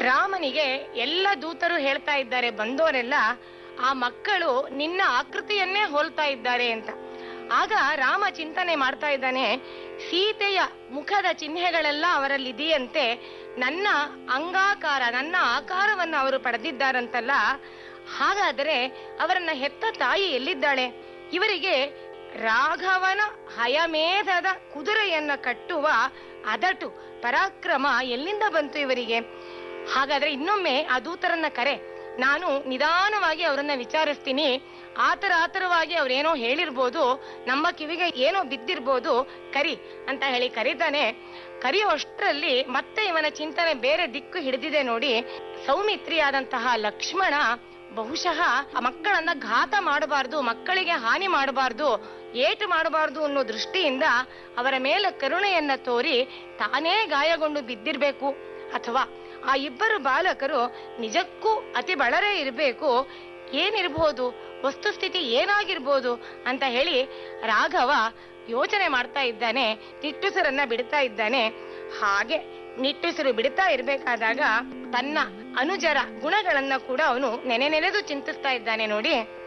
ರಾಮನಿಗೆ ಎಲ್ಲ ದೂತರು ಹೇಳ್ತಾ ಇದ್ದಾರೆ ಬಂದವರೆಲ್ಲ ಆ ಮಕ್ಕಳು ನಿನ್ನ ಆಕೃತಿಯನ್ನೇ ಹೋಲ್ತಾ ಇದ್ದಾರೆ ಅಂತ ಆಗ ರಾಮ ಚಿಂತನೆ ಮಾಡ್ತಾ ಇದ್ದಾನೆ ಸೀತೆಯ ಮುಖದ ಚಿಹ್ನೆಗಳೆಲ್ಲ ಅವರಲ್ಲಿ ಇದೆಯಂತೆ ನನ್ನ ಅಂಗಾಕಾರ ನನ್ನ ಆಕಾರವನ್ನು ಅವರು ಪಡೆದಿದ್ದಾರಂತಲ್ಲ ಹಾಗಾದರೆ ಅವರನ್ನ ಹೆತ್ತ ತಾಯಿ ಎಲ್ಲಿದ್ದಾಳೆ ಇವರಿಗೆ ರಾಘವನ ಹಯಮೇಧದ ಕುದುರೆಯನ್ನ ಕಟ್ಟುವ ಅದಟು ಪರಾಕ್ರಮ ಎಲ್ಲಿಂದ ಬಂತು ಇವರಿಗೆ ಹಾಗಾದ್ರೆ ಇನ್ನೊಮ್ಮೆ ಆ ದೂತರನ್ನ ಕರೆ ನಾನು ನಿಧಾನವಾಗಿ ಅವರನ್ನ ವಿಚಾರಿಸ್ತೀನಿ ಆತರ ಆತರವಾಗಿ ಅವ್ರೇನೋ ಹೇಳಿರ್ಬೋದು ನಮ್ಮ ಕಿವಿಗೆ ಏನೋ ಬಿದ್ದಿರ್ಬೋದು ಕರಿ ಅಂತ ಹೇಳಿ ಕರೀತಾನೆ ಕರೆಯುವಷ್ಟರಲ್ಲಿ ಮತ್ತೆ ಇವನ ಚಿಂತನೆ ಬೇರೆ ದಿಕ್ಕು ಹಿಡಿದಿದೆ ನೋಡಿ ಸೌಮಿತ್ರಿಯಾದಂತಹ ಲಕ್ಷ್ಮಣ ಬಹುಶಃ ಆ ಮಕ್ಕಳನ್ನ ಘಾತ ಮಾಡಬಾರ್ದು ಮಕ್ಕಳಿಗೆ ಹಾನಿ ಮಾಡಬಾರ್ದು ಏಟು ಮಾಡಬಾರ್ದು ಅನ್ನೋ ದೃಷ್ಟಿಯಿಂದ ಅವರ ಮೇಲೆ ಕರುಣೆಯನ್ನ ತೋರಿ ತಾನೇ ಗಾಯಗೊಂಡು ಬಿದ್ದಿರ್ಬೇಕು ಅಥವಾ ಆ ಇಬ್ಬರು ಬಾಲಕರು ನಿಜಕ್ಕೂ ಅತಿ ಬಳರೇ ಇರಬೇಕು ಏನಿರ್ಬೋದು ವಸ್ತುಸ್ಥಿತಿ ಏನಾಗಿರ್ಬೋದು ಅಂತ ಹೇಳಿ ರಾಘವ ಯೋಚನೆ ಮಾಡ್ತಾ ಇದ್ದಾನೆ ನಿಟ್ಟುಸರನ್ನ ಬಿಡ್ತಾ ಇದ್ದಾನೆ ಹಾಗೆ ನಿಟ್ಟುಸಿರು ಬಿಡ್ತಾ ಇರ್ಬೇಕಾದಾಗ ತನ್ನ ಅನುಜರ ಗುಣಗಳನ್ನ ಕೂಡ ಅವನು ನೆನೆ ನೆನೆದು ಚಿಂತಿಸ್ತಾ ಇದ್ದಾನೆ ನೋಡಿ